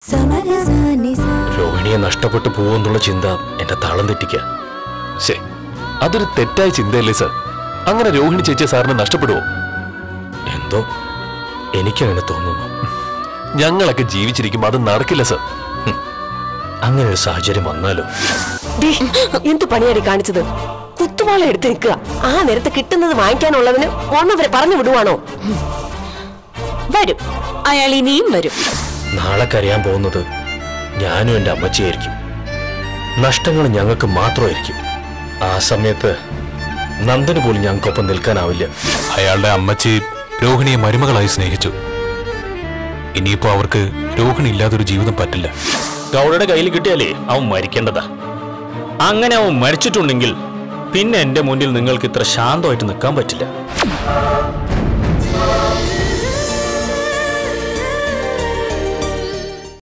രോഹിണിയെ നഷ്ടപ്പെട്ടു പോകുമെന്നുള്ള ചിന്ത എന്റെ താളം തെറ്റിക്ക ശേ അതൊരു തെറ്റായ ചിന്തയല്ലേ സർ അങ്ങനെ രോഹിണി ചേച്ചി സാറിന് നഷ്ടപ്പെടുവോ എന്തോ എനിക്കങ്ങനെ തോന്നുന്നു ഞങ്ങളൊക്കെ ജീവിച്ചിരിക്കുമ്പോൾ അത് നടക്കില്ല സർ അങ്ങനെ ഒരു സാഹചര്യം വന്നാലോ ഡേ, എന്ത് പണിയാടി കാണിച്ചത് കുത്തുവാള എടുത്ത് നിൽക്കുക ആ നേരത്തെ കിട്ടുന്നത് വാങ്ങിക്കാനുള്ളതിന് ഒന്നവരെ പറഞ്ഞു വിടുവാണോ വരും അയാൾ ഇനിയും വരും നാളെ കരയാൻ പോകുന്നത് ഞാനും എൻ്റെ അമ്മച്ചിയായിരിക്കും നഷ്ടങ്ങൾ ഞങ്ങൾക്ക് മാത്രമായിരിക്കും ആ സമയത്ത് നന്ദന് പോലും ഞങ്ങൾക്കൊപ്പം നിൽക്കാനാവില്ല അയാളുടെ അമ്മച്ചി രോഹിണിയെ മരുമകളായി സ്നേഹിച്ചു ഇനിയിപ്പോ അവർക്ക് രോഹിണി ഇല്ലാതൊരു ജീവിതം പറ്റില്ല ഗൗഡയുടെ കയ്യിൽ കിട്ടിയാലേ അവൻ മരിക്കേണ്ടതാ അങ്ങനെ അവൻ മരിച്ചിട്ടുണ്ടെങ്കിൽ പിന്നെ എന്റെ മുന്നിൽ നിങ്ങൾക്ക് ഇത്ര ശാന്തമായിട്ട് നിൽക്കാൻ പറ്റില്ല